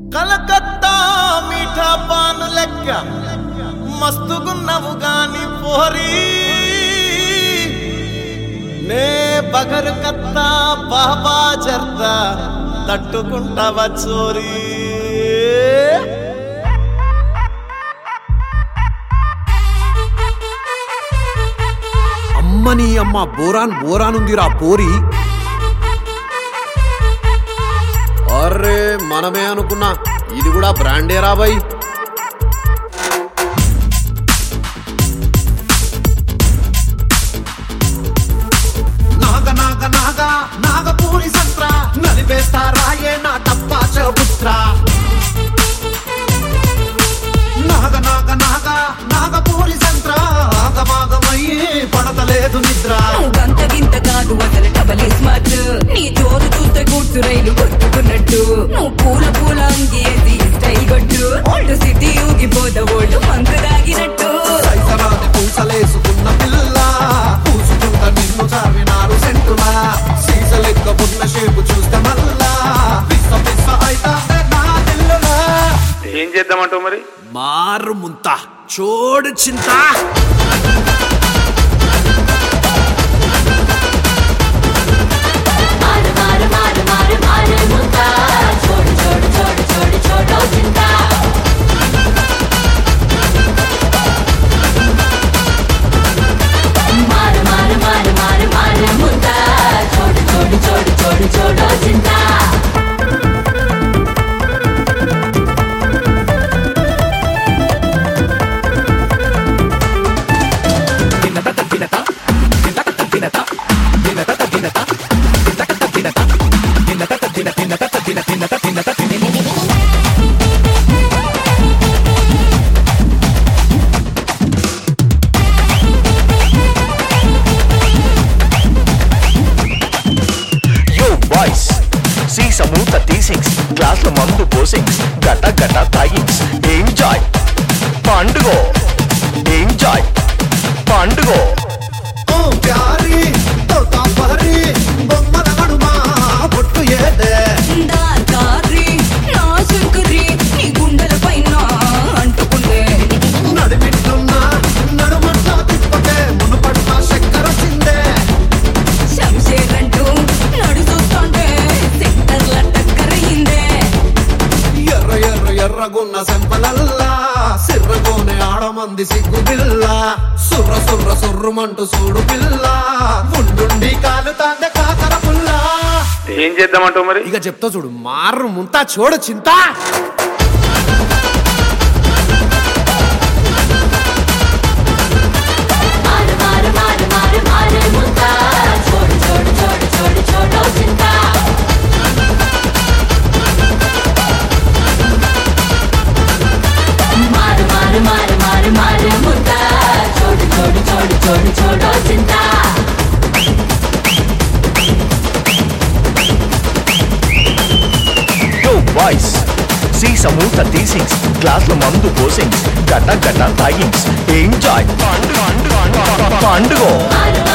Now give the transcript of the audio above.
కలకత్తా మీఠా పాను లెక్క మస్తుగున్నవు గాని పోరి నే బగరు కత్తా బాబా జర్దా తట్టుకుంటావా చోరీ అమ్మని అమ్మ బోరాన్ బోరానుందిరా పోరి అర్రే మనమే అనుకున్నా ఇది కూడా బ్రాండే రాబాయ్ నాగ నాగ నాగ నాగపూరి సంత్ర నలిపేస్తా రాయే నా టప్పా పుత్ర నాగ నాగ నాగ నాగపూరి సంత్ర ఆగమాగమయ్యి పడతలేదు నిద్ర గంత గింత కాదు అసలు డబల్ స్మార్ట్ నీ జోరు చూస్తే కూర్చు రైలు కొట్టుకున్నట్టు నువ్వు పూల పూల అంగేసి స్టైల్ కొట్టు ఓల్డ్ సిటీ ఊగిపోత ఓల్డ్ మంకు దాగినట్టు సైతరాని పూసలేసుకున్న పిల్ల పూసుకుంట నిన్ను చావినారు సెంటులా సీసలెక్క ఉన్న షేపు చూస్తే మల్లా పిస్స పిస్స అయితాందే నా దిల్లులా ఏం చేద్దామంటావు మరి మారు ముంత చోడు చింత मार मार मार मार मार मुद्दा छोड़ छोड़ छोड़ छोड़ छोड़ो चिंता मार मार मार मार मार मुद्दा छोड़ छोड़ छोड़ छोड़ छोड़ो चिंता యో బాయ్స్ సీసము థర్టీ సిక్స్ గ్లాసుల మందు పోసింగ్స్ గట గట తాగింగ్స్ ఎంజాయ్ పండుగ ఎంజాయ్ పండుగ ఓ ప్యారి తోతా పహరి బొమ్మల నడుమా పొట్టు ఏదే దార్కారి నా శంకరి నీ గుండెల పైన అంటుకుందే నడిమిట్టున్నా నడుమంటా తిప్పకే మునుపడుతా చక్కెర చిందే శంషేర్ అంటూ నడు చూస్తుంటే సెక్టర్ల టక్కరయిందే ఎర్ర ఎర్ర ఎర్రగున్న సెంపలల్లా సిర్రగోనె ఆడమంది సిగ్గు పిల్ల సుర్ర సుర్ర సుర్రుమంటూ చూడు పిల్ల ఉండుండి కాలుతాందే కాకర పుల్ల ఏం చేద్దామంటావు మరి ఇక చెప్తా చూడు మారు ముంత చోడు చింత मार मार मार मार मार मुद्दा छोड़ छोड़ छोड़ छोड़ छोड़ो चिंता मार मार मार मार मार मुद्दा छोड़ छोड़ छोड़ छोड़ छोड़ो चिंता యో బాయ్స్ సీసము థర్టీ సిక్స్ గ్లాసుల మందు పోసింగ్స్ గట గట తాగింగ్స్ ఎంజాయ్ పండుగ పండుగ मार